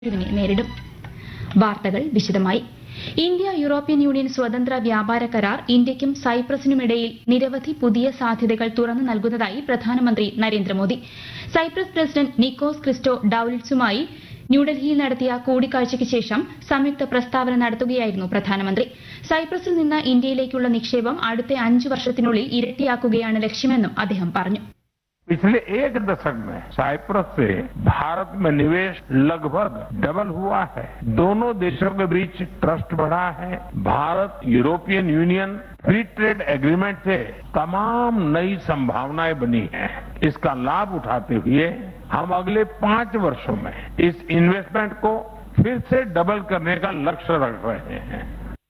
ഇതിനെ നേരിടും വാർത്തകൾ വിശദമായി ഇന്ത്യ യൂറോപ്യൻ യൂണിയൻ സ്വതന്ത്ര വ്യാപാര കരാർ ഇന്ത്യയ്ക്കും സൈപ്രസിനുമിടയിൽ നിരവധി പുതിയ സാധ്യതകൾ തുറന്നു നൽകുന്നതായി പ്രധാനമന്ത്രി നരേന്ദ്രമോദി സൈപ്രസ് പ്രസിഡന്റ് നിക്കോസ് ക്രിസ്റ്റോ ഡൌലിറ്റ്സുമായി ന്യൂഡൽഹിയിൽ നടത്തിയ കൂടിക്കാഴ്ചയ്ക്ക് ശേഷം സംയുക്ത പ്രസ്താവന നടത്തുകയായിരുന്നു പ്രധാനമന്ത്രി സൈപ്രസിൽ നിന്ന് ഇന്ത്യയിലേക്കുള്ള നിക്ഷേപം അടുത്ത അഞ്ചു വർഷത്തിനുള്ളിൽ ഇരട്ടിയാക്കുകയാണ് ലക്ഷ്യമെന്നും അദ്ദേഹം പറഞ്ഞു पिछले एक दशक में साइप्रस से भारत में निवेश लगभग डबल हुआ है दोनों देशों के बीच ट्रस्ट बढ़ा है Bharat European union free trade agreement से तमाम नई संभावनाएं बनी हैं इसका लाभ उठाते हुए हम अगले पांच वर्षों में इस इन्वेस्टमेंट को फिर से डबल करने का लक्ष्य रख रहे हैं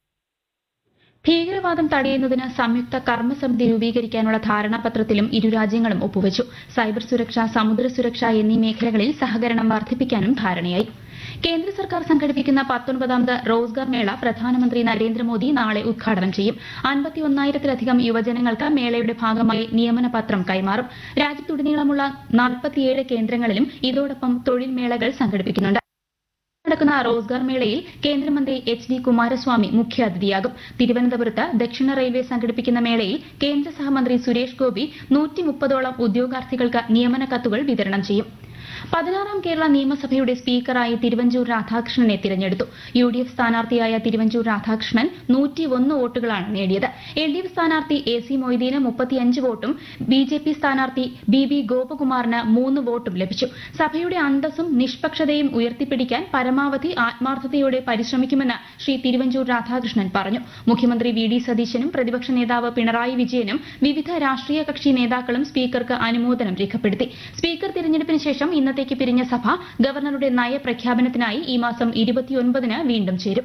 ഭീകരവാദം തടയുന്നതിന് സംയുക്ത കർമ്മസമിതി രൂപീകരിക്കാനുള്ള ധാരണാപത്രത്തിലും ഇരു രാജ്യങ്ങളും ഒപ്പുവച്ചു സൈബർ സുരക്ഷ സമുദ്ര സുരക്ഷ എന്നീ മേഖലകളിൽ സഹകരണം വർദ്ധിപ്പിക്കാനും ധാരണയായി കേന്ദ്ര സർക്കാർ സംഘടിപ്പിക്കുന്ന പത്തൊൻപതാമത് റോസ്ഗാർ മേള പ്രധാനമന്ത്രി നരേന്ദ്രമോദി നാളെ ഉദ്ഘാടനം ചെയ്യും അൻപത്തിയൊന്നായിരത്തിലധികം യുവജനങ്ങൾക്ക് മേളയുടെ ഭാഗമായി നിയമന പത്രം കൈമാറും രാജ്യത്തുടനീളമുള്ള നാൽപ്പത്തിയേഴ് കേന്ദ്രങ്ങളിലും ഇതോടൊപ്പം തൊഴിൽ മേളകൾ സംഘടിപ്പിക്കുന്നുണ്ട് നടക്കുന്ന റോസ്ഗാർ മേളയിൽ കേന്ദ്രമന്ത്രി എച്ച് ഡി കുമാരസ്വാമി മുഖ്യാതിഥിയാകും തിരുവനന്തപുരത്ത് ദക്ഷിണ റെയിൽവേ സംഘടിപ്പിക്കുന്ന മേളയിൽ കേന്ദ്ര സഹമന്ത്രി സുരേഷ് ഗോപി നൂറ്റി മുപ്പതോളം ഉദ്യോഗാർത്ഥികൾക്ക് നിയമന കത്തുകൾ വിതരണം ചെയ്യും പതിനാറാം കേരള നിയമസഭയുടെ സ്പീക്കറായി തിരുവഞ്ചൂർ രാധാകൃഷ്ണനെ തിരഞ്ഞെടുത്തു യു ഡി എഫ് സ്ഥാനാർത്ഥിയായ തിരുവഞ്ചൂർ രാധാകൃഷ്ണൻ നൂറ്റിയൊന്ന് വോട്ടുകളാണ് നേടിയത് എൽ ഡി എഫ് സ്ഥാനാർത്ഥി എ സി മൊയ്തീന് മുപ്പത്തിയഞ്ച് വോട്ടും ബി ജെ പി സ്ഥാനാർത്ഥി ബി ബി ഗോപകുമാറിന് മൂന്ന് വോട്ടും ലഭിച്ചു സഭയുടെ അന്തസ്സും നിഷ്പക്ഷതയും ഉയർത്തിപ്പിടിക്കാൻ പരമാവധി ആത്മാർത്ഥതയോടെ പരിശ്രമിക്കുമെന്ന് ശ്രീ തിരുവഞ്ചൂർ രാധാകൃഷ്ണൻ പറഞ്ഞു മുഖ്യമന്ത്രി വി ഡി സതീശനും പ്രതിപക്ഷ നേതാവ് പിണറായി വിജയനും വിവിധ രാഷ്ട്രീയ കക്ഷി നേതാക്കളും സ്പീക്കർക്ക് അനുമോദനം രേഖപ്പെടുത്തി സ്പീക്കർ തിരഞ്ഞെടുപ്പിന് ശേഷം ഇന്നത്തേക്ക് പിരിഞ്ഞ സഭ ഗവർണറുടെ നയപ്രഖ്യാപനത്തിനായി ഈ മാസം ഇരുപത്തിയൊൻപതിന് വീണ്ടും ചേരും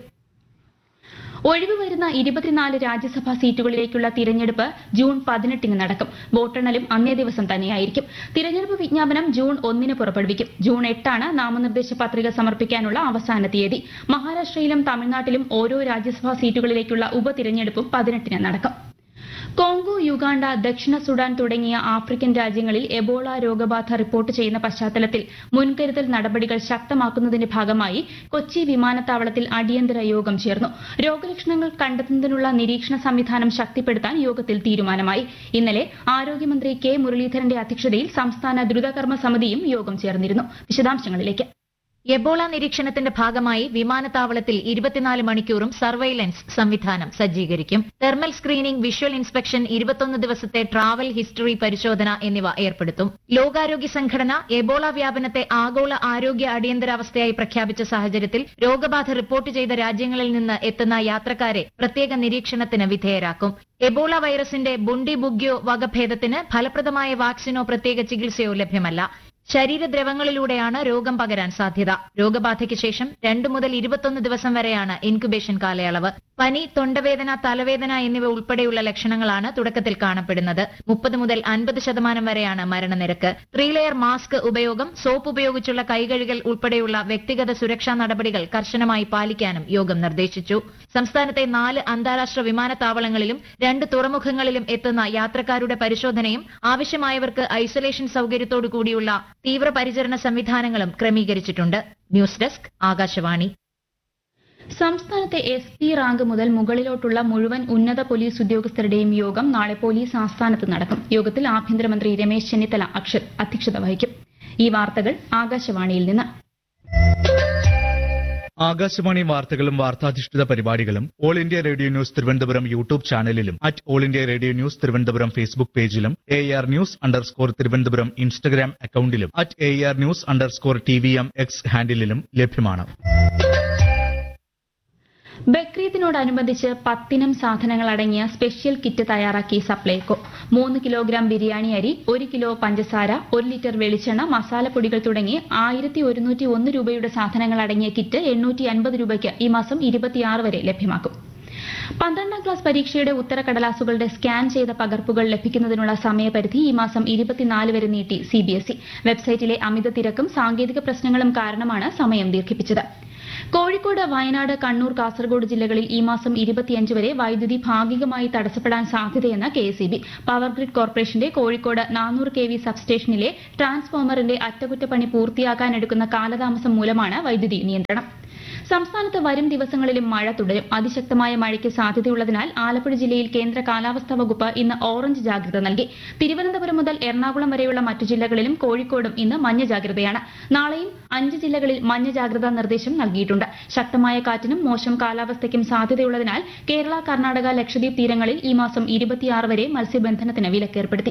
ഒഴിവ് വരുന്ന ഇരുപത്തിനാല് രാജ്യസഭാ സീറ്റുകളിലേക്കുള്ള തിരഞ്ഞെടുപ്പ് ജൂൺ പതിനെട്ടിന് നടക്കും വോട്ടെണ്ണലും അന്നേ ദിവസം തന്നെയായിരിക്കും തിരഞ്ഞെടുപ്പ് വിജ്ഞാപനം ജൂൺ ഒന്നിന് പുറപ്പെടുവിക്കും ജൂൺ എട്ടാണ് നാമനിർദ്ദേശ പത്രിക സമർപ്പിക്കാനുള്ള അവസാന തീയതി മഹാരാഷ്ട്രയിലും തമിഴ്നാട്ടിലും ഓരോ രാജ്യസഭാ സീറ്റുകളിലേക്കുള്ള ഉപതിരഞ്ഞെടുപ്പും പതിനെട്ടിന് നടക്കും കോങ്കോ യുഗാണ്ട ദക്ഷിണ സുഡാൻ തുടങ്ങിയ ആഫ്രിക്കൻ രാജ്യങ്ങളിൽ എബോള രോഗബാധ റിപ്പോർട്ട് ചെയ്യുന്ന പശ്ചാത്തലത്തിൽ മുൻകരുതൽ നടപടികൾ ശക്തമാക്കുന്നതിന്റെ ഭാഗമായി കൊച്ചി വിമാനത്താവളത്തിൽ അടിയന്തര യോഗം ചേർന്നു രോഗലക്ഷണങ്ങൾ കണ്ടെത്തുന്നതിനുള്ള നിരീക്ഷണ സംവിധാനം ശക്തിപ്പെടുത്താൻ യോഗത്തിൽ തീരുമാനമായി ഇന്നലെ ആരോഗ്യമന്ത്രി കെ മുരളീധരന്റെ അധ്യക്ഷതയിൽ സംസ്ഥാന ദ്രുതകർമ്മ സമിതിയും യോഗം ചേർന്നിരുന്നു വിശദാംശങ്ങളിലേക്ക് എബോള നിരീക്ഷണത്തിന്റെ ഭാഗമായി വിമാനത്താവളത്തിൽ ഇരുപത്തിനാല് മണിക്കൂറും സർവൈലൻസ് സംവിധാനം സജ്ജീകരിക്കും തെർമൽ സ്ക്രീനിംഗ് വിഷ്വൽ ഇൻസ്പെക്ഷൻ ഇരുപത്തൊന്ന് ദിവസത്തെ ട്രാവൽ ഹിസ്റ്ററി പരിശോധന എന്നിവ ഏർപ്പെടുത്തും ലോകാരോഗ്യ സംഘടന എബോള വ്യാപനത്തെ ആഗോള ആരോഗ്യ അടിയന്തരാവസ്ഥയായി പ്രഖ്യാപിച്ച സാഹചര്യത്തിൽ രോഗബാധ റിപ്പോർട്ട് ചെയ്ത രാജ്യങ്ങളിൽ നിന്ന് എത്തുന്ന യാത്രക്കാരെ പ്രത്യേക നിരീക്ഷണത്തിന് വിധേയരാക്കും എബോള വൈറസിന്റെ ബുണ്ടി ബുഗ്യോ വകഭേദത്തിന് ഫലപ്രദമായ വാക്സിനോ പ്രത്യേക ചികിത്സയോ ലഭ്യമല്ല ശരീരദ്രവങ്ങളിലൂടെയാണ് രോഗം പകരാൻ സാധ്യത രോഗബാധയ്ക്ക് ശേഷം രണ്ടു മുതൽ ഇരുപത്തൊന്ന് ദിവസം വരെയാണ് ഇൻക്യുബേഷൻ കാലയളവ് പനി തൊണ്ടവേദന തലവേദന എന്നിവ ഉൾപ്പെടെയുള്ള ലക്ഷണങ്ങളാണ് തുടക്കത്തിൽ കാണപ്പെടുന്നത് മുപ്പത് മുതൽ അൻപത് ശതമാനം വരെയാണ് മരണനിരക്ക് ത്രീ ലെയർ മാസ്ക് ഉപയോഗം സോപ്പ് ഉപയോഗിച്ചുള്ള കൈകഴുകൽ ഉൾപ്പെടെയുള്ള വ്യക്തിഗത സുരക്ഷാ നടപടികൾ കർശനമായി പാലിക്കാനും യോഗം നിർദ്ദേശിച്ചു സംസ്ഥാനത്തെ നാല് അന്താരാഷ്ട്ര വിമാനത്താവളങ്ങളിലും രണ്ട് തുറമുഖങ്ങളിലും എത്തുന്ന യാത്രക്കാരുടെ പരിശോധനയും ആവശ്യമായവർക്ക് ഐസൊലേഷൻ സൌകര്യത്തോടു കൂടിയുള്ള തീവ്രപരിചരണ സംവിധാനങ്ങളും ക്രമീകരിച്ചിട്ടുണ്ട് ന്യൂസ് ഡെസ്ക് ആകാശവാണി സംസ്ഥാനത്തെ എസ് പി റാങ്ക് മുതൽ മുകളിലോട്ടുള്ള മുഴുവൻ ഉന്നത പോലീസ് ഉദ്യോഗസ്ഥരുടെയും യോഗം നാളെ പോലീസ് ആസ്ഥാനത്ത് നടക്കും യോഗത്തിൽ ആഭ്യന്തരമന്ത്രി രമേശ് ചെന്നിത്തല അക്ഷ- അധ്യക്ഷത വഹിക്കും ഈ വാർത്തകൾ ആകാശവാണിയിൽ നിന്ന് ആകാശവാണി വാർത്തകളും വാർത്താധിഷ്ഠിത പരിപാടികളും all India radio news Thiruvananthapuram YouTube ചാനലിലും at all India radio news Thiruvananthapuram Facebook പേജിലും A R news underscore Thiruvananthapuram Instagram അക്കൌണ്ടിലും at A R news underscore T V M X ഹാൻഡിലും ലഭ്യമാണ് ബക്രീദിനോടനുബന്ധിച്ച് പത്തിനം സാധനങ്ങൾ അടങ്ങിയ സ്പെഷ്യൽ കിറ്റ് തയ്യാറാക്കി സപ്ലൈകോ മൂന്ന് കിലോഗ്രാം ബിരിയാണി അരി ഒരു കിലോ പഞ്ചസാര ഒരു ലിറ്റർ വെളിച്ചെണ്ണ മസാലപ്പൊടികൾ തുടങ്ങി ആയിരത്തി ഒരുന്നൂറ്റി ഒന്ന് രൂപയുടെ സാധനങ്ങൾ അടങ്ങിയ കിറ്റ് എണ്ണൂറ്റി അൻപത് രൂപയ്ക്ക് ഈ മാസം ഇരുപത്തിയാറ് വരെ ലഭ്യമാക്കും പന്ത്രണ്ടാം ക്ലാസ് പരീക്ഷയുടെ ഉത്തരക്കടലാസുകളുടെ സ്കാൻ ചെയ്ത പകർപ്പുകൾ ലഭിക്കുന്നതിനുള്ള സമയപരിധി ഈ മാസം ഇരുപത്തിനാല് വരെ നീട്ടി സിബിഎസ്ഇ വെബ്സൈറ്റിലെ അമിത തിരക്കും സാങ്കേതിക പ്രശ്നങ്ങളും കാരണമാണ് സമയം ദീർഘിപ്പിച്ചത് കോഴിക്കോട് വയനാട് കണ്ണൂർ കാസർഗോഡ് ജില്ലകളിൽ ഈ മാസം ഇരുപത്തിയഞ്ച് വരെ വൈദ്യുതി ഭാഗികമായി തടസ്സപ്പെടാൻ സാധ്യതയെന്ന് കെ എസ് പവർ ഗ്രിഡ് കോർപ്പറേഷന്റെ കോഴിക്കോട് നാനൂറ് കെ വി സബ്സ്റ്റേഷനിലെ ട്രാൻസ്ഫോമറിന്റെ അറ്റകുറ്റപ്പണി പൂർത്തിയാക്കാനെടുക്കുന്ന കാലതാമസം മൂലമാണ് വൈദ്യുതി നിയന്ത്രണം സംസ്ഥാനത്ത് വരും ദിവസങ്ങളിലും മഴ തുടരും അതിശക്തമായ മഴയ്ക്ക് സാധ്യതയുള്ളതിനാൽ ആലപ്പുഴ ജില്ലയിൽ കേന്ദ്ര കാലാവസ്ഥാ വകുപ്പ് ഇന്ന് ഓറഞ്ച് ജാഗ്രത നൽകി തിരുവനന്തപുരം മുതൽ എറണാകുളം വരെയുള്ള മറ്റു ജില്ലകളിലും കോഴിക്കോടും ഇന്ന് മഞ്ഞ ജാഗ്രതയാണ് നാളെയും അഞ്ച് ജില്ലകളിൽ മഞ്ഞ ജാഗ്രതാ നിർദ്ദേശം നൽകിയിട്ടുണ്ട് ശക്തമായ കാറ്റിനും മോശം കാലാവസ്ഥയ്ക്കും സാധ്യതയുള്ളതിനാൽ കേരള കർണാടക ലക്ഷദ്വീപ് തീരങ്ങളിൽ ഈ മാസം ഇരുപത്തിയാറ് വരെ മത്സ്യബന്ധനത്തിന് വിലക്കേർപ്പെടുത്തി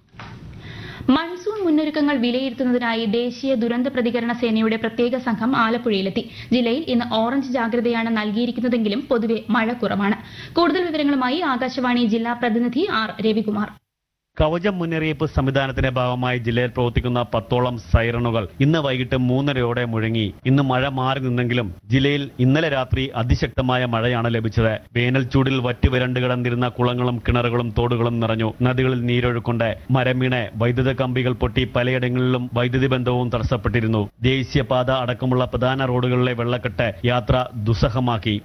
മൺസൂൺ മുന്നൊരുക്കങ്ങൾ വിലയിരുത്തുന്നതിനായി ദേശീയ ദുരന്ത പ്രതികരണ സേനയുടെ പ്രത്യേക സംഘം ആലപ്പുഴയിലെത്തി ജില്ലയിൽ ഇന്ന് ഓറഞ്ച് ജാഗ്രതയാണ് നൽകിയിരിക്കുന്നതെങ്കിലും പൊതുവെ മഴ കുറവാണ് കൂടുതൽ വിവരങ്ങളുമായി ആകാശവാണി ജില്ലാ പ്രതിനിധി ആർ രവികുമാർ കവചം മുന്നറിയിപ്പ് സംവിധാനത്തിന്റെ ഭാഗമായി ജില്ലയിൽ പ്രവർത്തിക്കുന്ന പത്തോളം സൈറണുകൾ ഇന്ന് വൈകിട്ട് മൂന്നരയോടെ മുഴങ്ങി ഇന്ന് മഴ മാറി നിന്നെങ്കിലും ജില്ലയിൽ ഇന്നലെ രാത്രി അതിശക്തമായ മഴയാണ് ലഭിച്ചത് വേനൽ ചൂടിൽ വറ്റുവരണ്ട് കിടന്നിരുന്ന കുളങ്ങളും കിണറുകളും തോടുകളും നിറഞ്ഞു നദികളിൽ നീരൊഴുക്കൊണ്ട് മരം വീണ് വൈദ്യുത കമ്പികൾ പൊട്ടി പലയിടങ്ങളിലും വൈദ്യുതി ബന്ധവും തടസ്സപ്പെട്ടിരുന്നു ദേശീയപാത അടക്കമുള്ള പ്രധാന റോഡുകളിലെ വെള്ളക്കെട്ട് യാത്ര ദുസ്സഹമാക്കി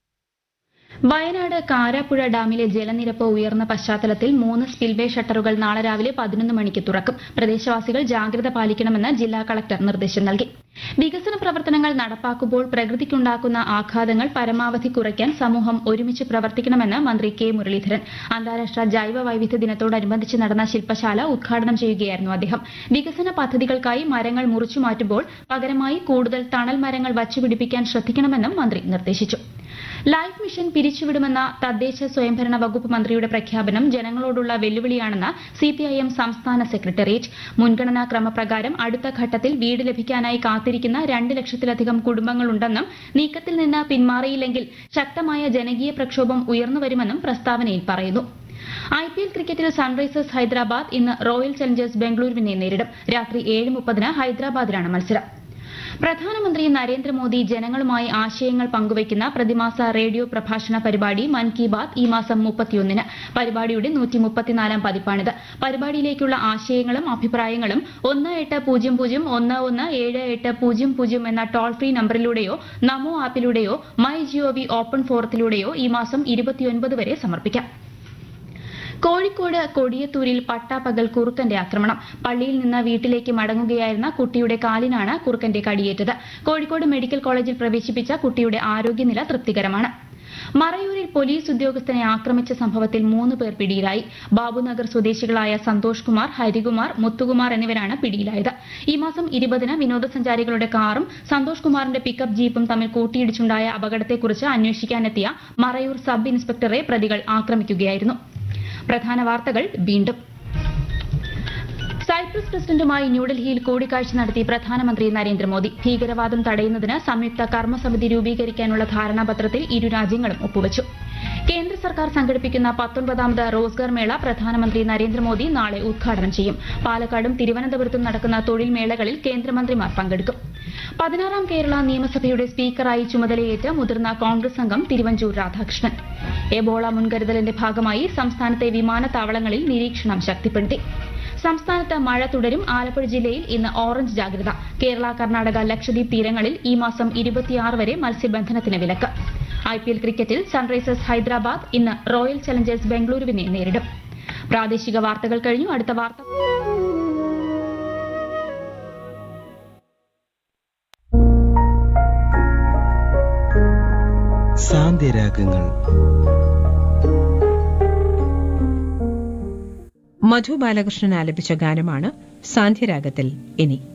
വയനാട് കാരാപ്പുഴ ഡാമിലെ ജലനിരപ്പ് ഉയർന്ന പശ്ചാത്തലത്തിൽ മൂന്ന് സ്പിൽവേ ഷട്ടറുകൾ നാളെ രാവിലെ പതിനൊന്ന് മണിക്ക് തുറക്കും പ്രദേശവാസികൾ ജാഗ്രത പാലിക്കണമെന്ന് ജില്ലാ കളക്ടർ നിർദ്ദേശം നൽകി വികസന പ്രവർത്തനങ്ങൾ നടപ്പാക്കുമ്പോൾ പ്രകൃതിക്കുണ്ടാക്കുന്ന ആഘാതങ്ങൾ പരമാവധി കുറയ്ക്കാൻ സമൂഹം ഒരുമിച്ച് പ്രവർത്തിക്കണമെന്ന് മന്ത്രി കെ മുരളീധരൻ അന്താരാഷ്ട്ര ജൈവ വൈവിധ്യ ദിനത്തോടനുബന്ധിച്ച് നടന്ന ശില്പശാല ഉദ്ഘാടനം ചെയ്യുകയായിരുന്നു അദ്ദേഹം വികസന പദ്ധതികൾക്കായി മരങ്ങൾ മുറിച്ചു മാറ്റുമ്പോൾ പകരമായി കൂടുതൽ തണൽ മരങ്ങൾ വച്ചുപിടിപ്പിക്കാൻ ശ്രദ്ധിക്കണമെന്നും മന്ത്രി നിർദ്ദേശിച്ചു ലൈഫ് മിഷൻ പിരിച്ചുവിടുമെന്ന തദ്ദേശ സ്വയംഭരണ വകുപ്പ് മന്ത്രിയുടെ പ്രഖ്യാപനം ജനങ്ങളോടുള്ള വെല്ലുവിളിയാണെന്ന് സിപിഐഎം സംസ്ഥാന സെക്രട്ടേറിയറ്റ് മുൻഗണനാ ക്രമപ്രകാരം അടുത്ത ഘട്ടത്തിൽ വീട് ലഭിക്കാനായി കാത്തിരിക്കുന്ന രണ്ട് ലക്ഷത്തിലധികം കുടുംബങ്ങളുണ്ടെന്നും നീക്കത്തിൽ നിന്ന് പിന്മാറിയില്ലെങ്കിൽ ശക്തമായ ജനകീയ പ്രക്ഷോഭം ഉയർന്നുവരുമെന്നും പ്രസ്താവനയിൽ പറയുന്നു ഐ പി എൽ ക്രിക്കറ്റിൽ സൺറൈസേഴ്സ് ഹൈദരാബാദ് ഇന്ന് റോയൽ ചലഞ്ചേഴ്സ് ബംഗളൂരുവിനെ നേരിടും രാത്രി ഏഴ് മുപ്പതിന് ഹൈദരാബാദിലാണ് മത്സരം പ്രധാനമന്ത്രി നരേന്ദ്രമോദി ജനങ്ങളുമായി ആശയങ്ങൾ പങ്കുവയ്ക്കുന്ന പ്രതിമാസ റേഡിയോ പ്രഭാഷണ പരിപാടി മൻ കി ബാത് ഈ മാസം മുപ്പത്തിയൊന്നിന് പരിപാടിയുടെ നൂറ്റി മുപ്പത്തിനാലാം പതിപ്പാണിത് പരിപാടിയിലേക്കുള്ള ആശയങ്ങളും അഭിപ്രായങ്ങളും ഒന്ന് എട്ട് പൂജ്യം പൂജ്യം ഒന്ന് ഒന്ന് ഏഴ് എട്ട് പൂജ്യം പൂജ്യം എന്ന ടോൾ ഫ്രീ നമ്പറിലൂടെയോ നമോ ആപ്പിലൂടെയോ മൈ ജിഒവി ഓപ്പൺ ഫോറത്തിലൂടെയോ ഈ മാസം ഇരുപത്തിയൊൻപത് വരെ സമർപ്പിക്കാം കോഴിക്കോട് കൊടിയത്തൂരിൽ പട്ടാപ്പകൽ കുറുക്കന്റെ ആക്രമണം പള്ളിയിൽ നിന്ന് വീട്ടിലേക്ക് മടങ്ങുകയായിരുന്ന കുട്ടിയുടെ കാലിനാണ് കുറുക്കന്റെ കടിയേറ്റത് കോഴിക്കോട് മെഡിക്കൽ കോളേജിൽ പ്രവേശിപ്പിച്ച കുട്ടിയുടെ ആരോഗ്യനില തൃപ്തികരമാണ് മറയൂരിൽ പോലീസ് ഉദ്യോഗസ്ഥനെ ആക്രമിച്ച സംഭവത്തിൽ മൂന്ന് പേർ പിടിയിലായി ബാബുനഗർ സ്വദേശികളായ സന്തോഷ് കുമാർ ഹരികുമാർ മുത്തുകുമാർ എന്നിവരാണ് പിടിയിലായത് ഈ മാസം ഇരുപതിന് വിനോദസഞ്ചാരികളുടെ കാറും സന്തോഷ് കുമാറിന്റെ പിക്കപ്പ് ജീപ്പും തമ്മിൽ കൂട്ടിയിടിച്ചുണ്ടായ അപകടത്തെക്കുറിച്ച് അന്വേഷിക്കാനെത്തിയ മറയൂർ സബ് ഇൻസ്പെക്ടറെ പ്രതികൾ ആക്രമിക്കുകയായിരുന്നു പ്രധാന വാർത്തകൾ വീണ്ടും സൈപ്രസ് പ്രസിഡന്റുമായി ന്യൂഡൽഹിയിൽ കൂടിക്കാഴ്ച നടത്തി പ്രധാനമന്ത്രി നരേന്ദ്രമോദി ഭീകരവാദം തടയുന്നതിന് സംയുക്ത കർമ്മസമിതി രൂപീകരിക്കാനുള്ള ധാരണാപത്രത്തിൽ ഇരു രാജ്യങ്ങളും ഒപ്പുവച്ചു കേന്ദ്ര സർക്കാർ സംഘടിപ്പിക്കുന്ന പത്തൊൻപതാമത് റോസ്ഗാർ മേള പ്രധാനമന്ത്രി നരേന്ദ്രമോദി നാളെ ഉദ്ഘാടനം ചെയ്യും പാലക്കാടും തിരുവനന്തപുരത്തും നടക്കുന്ന തൊഴിൽ മേളകളിൽ കേന്ദ്രമന്ത്രിമാർ പങ്കെടുക്കും പതിനാറാം കേരള നിയമസഭയുടെ സ്പീക്കറായി ചുമതലയേറ്റ മുതിർന്ന കോൺഗ്രസ് അംഗം തിരുവഞ്ചൂർ രാധാകൃഷ്ണൻ എബോള മുൻകരുതലിന്റെ ഭാഗമായി സംസ്ഥാനത്തെ വിമാനത്താവളങ്ങളിൽ നിരീക്ഷണം ശക്തിപ്പെടുത്തി സംസ്ഥാനത്ത് മഴ തുടരും ആലപ്പുഴ ജില്ലയിൽ ഇന്ന് ഓറഞ്ച് ജാഗ്രത കേരള കർണാടക ലക്ഷദ്വീപ് തീരങ്ങളിൽ ഈ മാസം ഇരുപത്തിയാറ് വരെ മത്സ്യബന്ധനത്തിന് വിലക്ക് ഐ പി എൽ ക്രിക്കറ്റിൽ സൺറൈസേഴ്സ് ഹൈദരാബാദ് ഇന്ന് റോയൽ ചലഞ്ചേഴ്സ് ബംഗളൂരുവിനെ നേരിടും പ്രാദേശിക വാർത്തകൾ കഴിഞ്ഞു അടുത്ത വാർത്ത സാന്ത്യരാഗങ്ങൾ മധു ബാലകൃഷ്ണൻ ആലപിച്ച ഗാനമാണ് സാന്ധ്യരാഗത്തിൽ ഇനി